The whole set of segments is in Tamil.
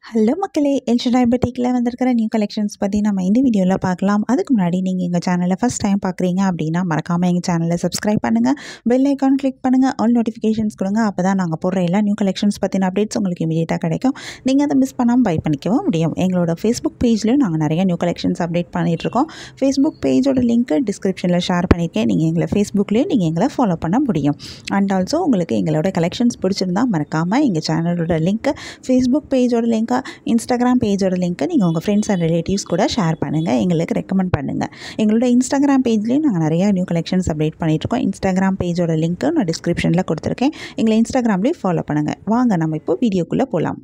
ஹலோ மக்களே எல்ஷன் டயபெட்டிக்கில் வந்திருக்கிற நியூ கலெக்ஷன்ஸ் பற்றி நம்ம இந்த வீடியோவில் பார்க்கலாம் அதுக்கு முன்னாடி நீங்கள் எங்கள் சேனலை ஃபஸ்ட் டைம் பார்க்குறீங்க அப்படின்னா மறக்காமல் எங்கள் சேனலை சப்ஸ்கிரைப் பண்ணுங்கள் பெல் ஐக்கான் கிளிக் பண்ணுங்கள் ஆல் நோட்டிஃபிகேஷன்ஸ் கொடுங்க அப்போ தான் நாங்கள் போடுற எல்லா நியூ கலெக்ஷன்ஸ் பற்றின அப்டேட்ஸ் உங்களுக்கு இமீடியட்டாக கிடைக்கும் நீங்கள் அதை மிஸ் பண்ணாமல் பை பண்ணிக்கவும் முடியும் எங்களோட ஃபேஸ்புக் பேஜ்லையும் நாங்கள் நிறைய நியூ கலெக்ஷன்ஸ் அப்டேட் பண்ணிகிட்ருக்கோம் ஃபேஸ்புக் பேஜோட லிங்க்கு டிஸ்கிரிப்ஷனில் ஷேர் பண்ணியிருக்கேன் நீங்கள் எங்களை ஃபேஸ்புக்லேயும் நீங்கள் எங்களை ஃபாலோ பண்ண முடியும் அண்ட் ஆல்சோ உங்களுக்கு எங்களோட கலெக்ஷன்ஸ் பிடிச்சிருந்தா மறக்காமல் எங்கள் சேனலோட லிங்க்கு ஃபேஸ்புக் பேஜோட லிங்க்கை இன்ஸ்டாகிராம் பேஜோட லிங்க்கை நீங்கள் உங்கள் ஃப்ரெண்ட்ஸ் அண்ட் ரிலேட்டிவ்ஸ் கூட ஷேர் பண்ணுங்கள் எங்களுக்கு ரெக்கமெண்ட் பண்ணுங்கள் எங்களோட இன்ஸ்டாகிராம் பேஜ்லேயும் நாங்கள் நிறைய நியூ கலெக்ஷன்ஸ் அப்டேட் பண்ணிகிட்ருக்கோம் இன்ஸ்டாகிராம் பேஜோட லிங்க்கு நான் டிஸ்கிரிப்ஷனில் கொடுத்துருக்கேன் எங்களை இன்ஸ்டாகிராம்லேயும் ஃபாலோ பண்ணுங்கள் வாங்க நம்ம இப்போ வீடியோக்குள்ளே போகலாம்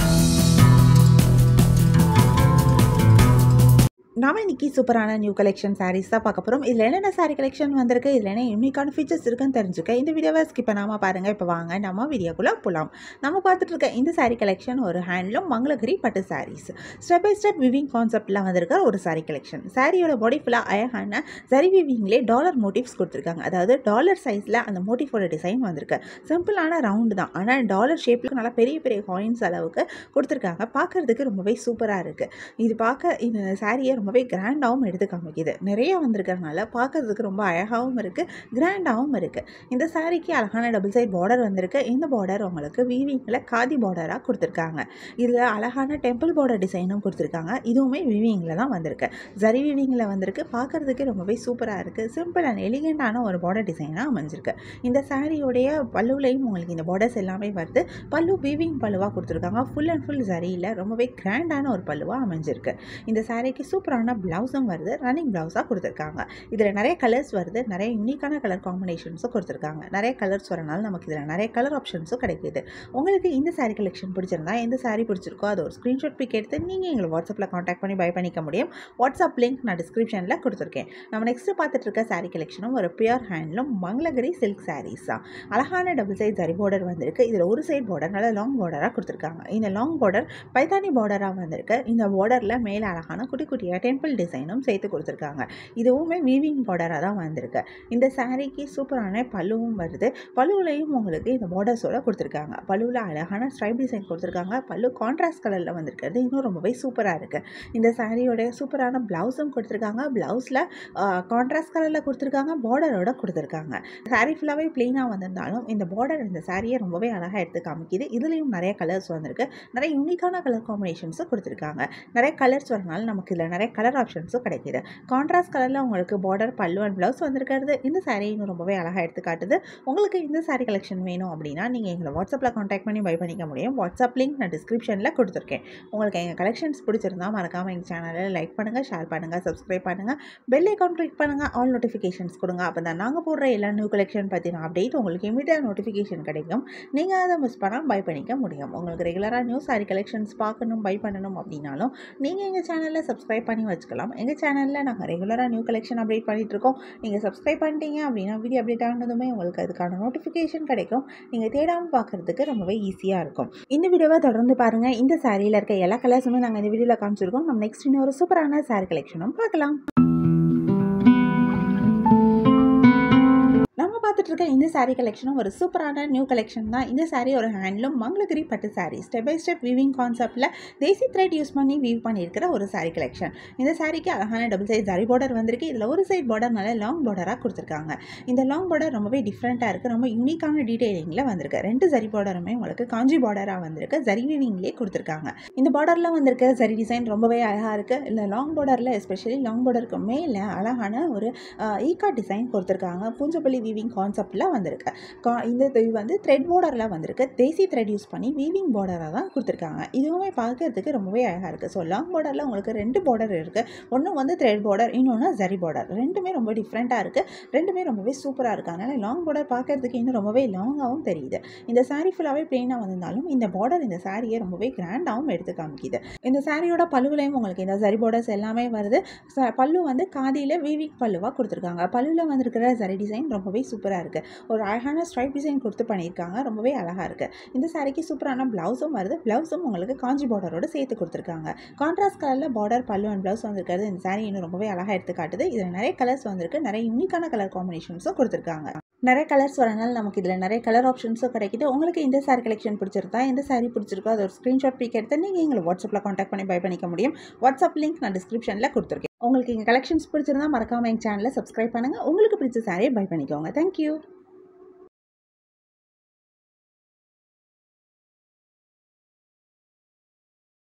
நாம இன்னைக்கு சூப்பரான நியூ கலெக்ஷன் சாரீஸ் தான் பார்க்க போகிறோம் இதில் என்னென்ன சாரீ கலெக்ஷன் வந்திருக்கு இதில் என்ன யூனிக்கான ஃபீச்சர்ஸ் இருக்குன்னு தெரிஞ்சுக்க இந்த வீடியோவை ஸ்கிப் பண்ணாமல் பாருங்கள் இப்போ வாங்க நம்ம வீடியோக்குள்ளே போகலாம் நம்ம பார்த்துட்டு இருக்க இந்த சாரீ கலெக்ஷன் ஒரு ஹேண்ட்லூம் மங்களகிரி பட்டு saris step by step weaving கான்செப்டில் வந்திருக்க ஒரு சாரீ கலெக்ஷன் சாரியோட பாடி ஃபுல்லாக அழகான சரி விவிங்லேயே டாலர் மோட்டிவ்ஸ் கொடுத்துருக்காங்க அதாவது டாலர் சைஸில் அந்த மோட்டிவோட டிசைன் வந்திருக்கு சிம்பிளான ரவுண்டு தான் ஆனால் டாலர் ஷேப்பில் நல்லா பெரிய பெரிய காயின்ஸ் அளவுக்கு கொடுத்துருக்காங்க பார்க்குறதுக்கு ரொம்பவே சூப்பராக இருக்குது இது பார்க்க இந்த சாரியை ரொம்பவே கிராண்டாகவும் எடுத்து காமிக்குது நிறைய வந்திருக்கறனால பார்க்கறதுக்கு ரொம்ப அழகாகவும் இருக்குது கிராண்டாகவும் இருக்குது இந்த சாரிக்கு அழகான டபுள் சைட் பார்டர் வந்திருக்கு இந்த பார்டர் உங்களுக்கு வீவிங்கில் காதி பார்டராக கொடுத்துருக்காங்க இதில் அழகான டெம்பிள் பார்டர் டிசைனும் கொடுத்துருக்காங்க இதுவுமே வீவிங்கில் தான் வந்திருக்கு ஜரி வீவிங்கில் வந்திருக்கு பார்க்குறதுக்கு ரொம்பவே சூப்பராக இருக்குது சிம்பிள் அண்ட் எலிகெண்ட்டான ஒரு பார்டர் டிசைனாக அமைஞ்சிருக்கு இந்த சாரியோடைய பல்லுலையும் உங்களுக்கு இந்த பார்டர்ஸ் எல்லாமே வருது பல்லு வீவிங் பல்லுவாக கொடுத்துருக்காங்க ஃபுல் அண்ட் ஃபுல் ஜரியில் ரொம்பவே கிராண்டான ஒரு பல்லுவாக அமைஞ்சிருக்கு இந்த சாரிக்கு சூப்பரான ப்ளவுஸும் வருது ரன்னிங் ப்ளவுஸாக கொடுத்துருக்காங்க இதில் நிறைய கலர்ஸ் வருது நிறைய யூனிக்கான கலர் காம்பினேஷன்ஸும் கொடுத்துருக்காங்க நிறைய கலர்ஸ் வரனால நமக்கு இதில் நிறைய கலர் ஆப்ஷன்ஸும் கிடைக்கிது உங்களுக்கு இந்த சாரீ கலெக்ஷன் பிடிச்சிருந்தா எந்த சாரீ பிடிச்சிருக்கோ அதை ஒரு ஸ்க்ரீன்ஷாட் பிக் எடுத்து நீங்கள் எங்களை வாட்ஸ்அப்பில் காண்டாக்ட் பண்ணி பை பண்ணிக்க முடியும் வாட்ஸ்அப் லிங்க் நான் டிஸ்கிரிப்ஷனில் கொடுத்துருக்கேன் நம்ம நெக்ஸ்ட்டு பார்த்துட்டு இருக்க சாரீ கலெக்ஷனும் ஒரு pure handloom Mangalagiri silk saris தான் அழகான டபுள் சைட் ஜரி பார்டர் வந்திருக்கு இதில் ஒரு சைட் பார்டர் நல்லா லாங் பார்டராக கொடுத்துருக்காங்க இந்த லாங் பார்டர் பைத்தானி பார்டராக வந்திருக்கு இந்த பார்டரில் மேலே அழகான குட்டி குட்டியாக டெம்பிள் டிசைனும் சேர்த்து கொடுத்துருக்காங்க இதுவுமே வீவிங் பார்டராக தான் வந்திருக்கு இந்த சாரீக்கு சூப்பரான பல்லுவும் வருது பல்லுவிலையும் உங்களுக்கு இந்த பார்டர்ஸோட கொடுத்துருக்காங்க பல்லுவில் அழகான ஸ்ட்ரைப் டிசைன் கொடுத்துருக்காங்க பல்லு கான்ட்ராஸ்ட் கலரில் வந்திருக்கிறது இன்னும் ரொம்பவே சூப்பராக இருக்குது இந்த சாரியோட சூப்பரான ப்ளவுஸும் கொடுத்துருக்காங்க ப்ளவுஸில் கான்ட்ராஸ்ட் கலரில் கொடுத்துருக்காங்க பார்டரோட கொடுத்துருக்காங்க சாரீ ஃபுல்லாகவே ப்ளெயினாக வந்திருந்தாலும் இந்த பார்டர் இந்த சாரியை ரொம்பவே அழகாக எடுத்து காமிக்குது இதுலேயும் நிறைய கலர்ஸ் வந்திருக்கு நிறைய யூனிக்கான கலர் காம்பினேஷன்ஸும் கொடுத்துருக்காங்க நிறைய கலர்ஸ் வரனால நமக்கு இதில் நிறைய கலர் ஆப்ஷன்ஸும் கிடைக்கிது கான்ட்ராஸ்ட் கலரில் உங்களுக்கு பார்டர் பல்லு அண்ட் ப்ளவுஸ் வந்திருக்கிறது இந்த சாரீ இன்னும் ரொம்பவே அழகாக எடுத்து காட்டுது உங்களுக்கு இந்த சாரீ கலெக்ஷன் வேணும் அப்படின்னா நீங்கள் எங்களை வாட்ஸ்அப்பில் காண்டாக்ட் பண்ணி பை பண்ணிக்க முடியும் வாட்ஸ்அப் லிங்க் நான் டிஸ்கிரிப்ஷனில் கொடுத்துருக்கேன் உங்களுக்கு எங்கள் கலெக்ஷன்ஸ் பிடிச்சிருந்தா மறக்காமல் எங்கள் சேனலில் லைக் பண்ணுங்கள் ஷேர் பண்ணுங்கள் சப்ஸ்கிரைப் பண்ணுங்கள் பெல் ஐக்கான் கிளிக் பண்ணுங்கள் ஆல் நோட்டிஃபிகேஷன்ஸ் கொடுங்க அப்போ தான் நாங்கள் போடுற எல்லா நியூ கலெக்ஷன் பற்றின அப்டேட் உங்களுக்கு இமீடியட் நோட்டிஃபிகேஷன் கிடைக்கும் நீங்கள் அதை மிஸ் பண்ணால் பை பண்ணிக்க முடியும் உங்களுக்கு ரெகுலராக நியூ சாரி கலெக்ஷன்ஸ் பார்க்கணும் பை பண்ணணும் அப்படின்னாலும் நீங்கள் எங்கள் சேனலில் சப்ஸ்கிரைப் பண்ணி வச்சுக்கலாம் எங்கள் சேனலில் நாங்கள் ரெகுலராக நியூ கலெக்ஷன் அப்டேட் பண்ணிகிட்ருக்கோம் நீங்கள் சப்ஸ்கிரைப் பண்ணிட்டீங்க அப்படின்னா வீடியோ அப்டேட் ஆனதுமே உங்களுக்கு அதுக்கான நோட்டிஃபிகேஷன் கிடைக்கும் நீங்கள் தேடாமல் பார்க்குறதுக்கு ரொம்பவே ஈஸியாக இருக்கும் இந்த வீடியோவை தொடர்ந்து பாருங்கள் இந்த சாரியில் இருக்க எல்லா கலர்ஸுமே நாங்கள் இந்த வீடியோவில் காமிச்சிருக்கோம் நம்ம நெக்ஸ்ட் இன்னொரு சூப்பரான சாரி கலெக்ஷனும் பார்க்கலாம் நம்ம பார்த்துட்டு இருக்க இந்த சாரீ கலெக்ஷனும் ஒரு சூப்பரான நியூ கலெக்ஷன் தான் இந்த சாரீ ஒரு ஹேண்ட்லூம் மங்களகிரி பட்டு sari step by step weaving கான்செப்டில் தேசி த்ரெட் யூஸ் பண்ணி வீவ் பண்ணியிருக்கிற ஒரு சாரீ கலெக்ஷன் இந்த சாரீக்கு அழகான டபுள் சைட் ஜரி பார்டர் வந்திருக்கு இதில் ஒரு சைட் பார்டர் நல்ல லாங் பார்டராக கொடுத்துருக்காங்க இந்த லாங் பார்டர் ரொம்பவே டிஃப்ரெண்ட்டாக இருக்குது ரொம்ப யூனிக்கான டீட்டெயிலிங்கில் வந்திருக்கு ரெண்டு ஜரி பார்டருமே உங்களுக்கு காஞ்சி பார்டராக வந்திருக்கு ஜரி வீவிங்லேயே கொடுத்துருக்காங்க இந்த பார்டரில் வந்திருக்க ஜரி டிசைன் ரொம்பவே அழகாக இருக்குது இல்லை லாங் பார்டரில் எஸ்பெஷலி லாங் பார்டருக்கு மேலே அழகான ஒரு ஈகா டிசைன் கொடுத்துருக்காங்க பூஞ்சப்பள்ளி வீவிங் கான்செப்டில் வந்திருக்கு கா இந்த இது வந்து த்ரெட் பார்டரில் வந்திருக்கு தேசி த்ரெட் யூஸ் பண்ணி வீவிங் பார்டராக தான் கொடுத்துருக்காங்க இதுவுமே பார்க்கறதுக்கு ரொம்பவே அழகாக இருக்குது ஸோ லாங் பார்டரில் உங்களுக்கு ரெண்டு பார்டர் இருக்குது ஒன்று வந்து த்ரெட் பார்டர் இன்னொன்று ஜரி பார்டர் ரெண்டுமே ரொம்ப டிஃப்ரெண்ட்டாக இருக்குது ரெண்டுமே ரொம்பவே சூப்பராக இருக்குது அதனால் லாங் பார்டர் பார்க்கறதுக்கு இன்னும் ரொம்பவே லாங்காகவும் தெரியுது இந்த சாரீ ஃபுல்லாகவே பிளெயினாக வந்திருந்தாலும் இந்த பார்டர் இந்த சாரியை ரொம்பவே கிராண்டாகவும் எடுத்து காமிக்குது இந்த சாரியோட பல்லுவிலையும் உங்களுக்கு இந்த ஜரி பார்டர்ஸ் எல்லாமே வருது பல்லு வந்து காதியில் வீவிங் பல்லுவாக கொடுத்துருக்காங்க பல்லுவில் வந்திருக்கிற ஜரி டிசைன் ரொம்பவே சூப்பராக இருக்குது ஒரு அழகான ஸ்ட்ரைப் டிசைன் கொடுத்து பண்ணியிருக்காங்க ரொம்பவே அழகாக இருக்குது இந்த சாரிக்கு சூப்பரான ப்ளவுஸும் வருது ப்ளவுஸும் உங்களுக்கு காஞ்சி பார்டரோட சேர்த்து கொடுத்துருக்காங்க கான்ட்ராஸ்ட் கலரில் பார்டர் பல்லு அண்ட் ப்ளவுஸ் வந்திருக்கிறது இந்த சாரி இன்னும் ரொம்பவே அழகாக எடுத்து காட்டுது இதில் நிறைய கலர்ஸ் வந்திருக்கு நிறைய யூனிக்கான கலர் காம்பினேஷன்ஸும் கொடுத்துருக்காங்க நிறைய கலர்ஸ் வரனால நமக்கு இதில் நிறைய கலர் ஆப்ஷன்ஸும் கிடைக்குது உங்களுக்கு இந்த சாரி கலெக்ஷன் பிடிச்சிருந்தா எந்த சாரி பிடிச்சிருக்கோ அது ஒரு ஸ்க்ரீன்ஷாட் பிக் எடுத்து நீங்கள் எங்களை வாட்ஸ்அப்பில் காண்டாக்ட் பண்ணி பை பண்ணிக்க முடியும் வாட்ஸ்அப் லிங்க் நான் டிஸ்கிரிப்ஷனில் கொடுத்துருக்கேன் உங்களுக்கு எங்கள் கலெக்ஷன்ஸ் பிடிச்சிருந்தா மறக்காமல் எங்கள் சேனலை சப்ஸ்கிரைப் பண்ணுங்கள் உங்களுக்கு பிடிச்ச சாரியை பை பண்ணிக்கோங்க தேங்க்யூ